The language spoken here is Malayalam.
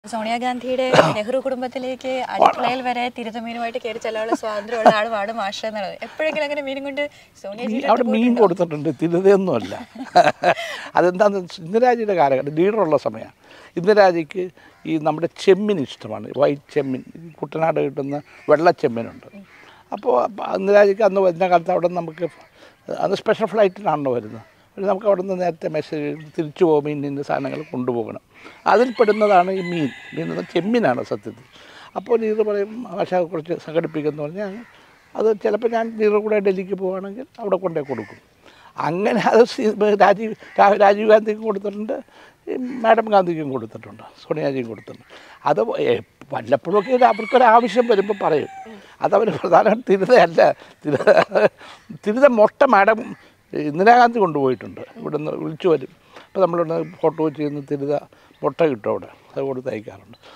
സോണിയാഗാന്ധിയുടെ നെഹ്റു കുടുംബത്തിലേക്ക് അടുക്കളയിൽ വരെ തിരുത്തമീനുമായിട്ട് കയറി ചെല്ലാനുള്ള സ്വാതന്ത്ര്യമുള്ള ആളുമാണ് മാഷ എന്നുള്ളത് എപ്പോഴെങ്കിലും അങ്ങനെ മീനും കൊണ്ട് സോണിയാജി മീൻ- അവിടെ മീൻ കൊടുത്തിട്ടുണ്ട് തിരുതയൊന്നുമല്ല അതെന്താന്ന് ഇന്ദിരാജിയുടെ കാലഘട്ടം ലീഡറുള്ള സമയമാണ് ഇന്ദിരാജിക്ക് ഈ നമ്മുടെ ചെമ്മീൻ ഇഷ്ടമാണ് വൈറ്റ് ചെമ്മീൻ ഈ കുട്ടനാട് കിട്ടുന്ന വെള്ള ചെമ്മീനുണ്ട് അപ്പോൾ ഇന്ദിരാജിക്ക് അന്ന് വരുന്ന കാലത്ത് അവിടെ നമുക്ക് അന്ന് സ്പെഷ്യൽ ഫ്ലൈറ്റിലാണല്ലോ വരുന്നത് അപ്പോൾ നമുക്ക് അവിടെ നിന്ന് നേരത്തെ മെസ്സേജ് തിരിച്ചു പോകുമ്പോൾ ഇന്ന ഇന്ന സാധനങ്ങൾ കൊണ്ടുപോകണം അതിൽ പെടുന്നതാണ് ഈ മീൻ മീൻ എന്ന് ചെമ്മീനാണ് സത്യത്തിൽ അപ്പോൾ ലീഡർ പറയും ഭാഷ കുറച്ച് സംഘടിപ്പിക്കുന്നു പറഞ്ഞാൽ അത് ചിലപ്പോൾ ഞാൻ ലീഡർ കൂടെ ഡൽഹിക്ക് പോവുകയാണെങ്കിൽ അവിടെ കൊണ്ടേ കൊടുക്കും അങ്ങനെ അത് സി- രാജീവ് രാ- രാജീവ് ഗാന്ധിക്കും കൊടുത്തിട്ടുണ്ട് ഈ മാഡം ഗാന്ധിക്കും കൊടുത്തിട്ടുണ്ട് സോണിയാജിക്കും കൊടുത്തിട്ടുണ്ട് അത് എ- വല്ലപ്പോഴൊക്കെ ഇത് അവർക്കൊരു ആവശ്യം വരുമ്പോൾ പറയും അതവർ പ്രധാനമായിട്ട് തിരുതയല്ല തിരുത തിരുത മൊട്ട മാഡം ഇന്ദിരാഗാന്ധി കൊണ്ടുപോയിട്ടുണ്ട് ഇവിടുന്ന് വിളിച്ചു വരും അപ്പോൾ നമ്മളിവിടെ ഫോട്ടോ ചെയ്യുന്ന തിരുത മുട്ട കിട്ടും അവിടെ അത് കൊടുത്ത് അയക്കാറുണ്ട്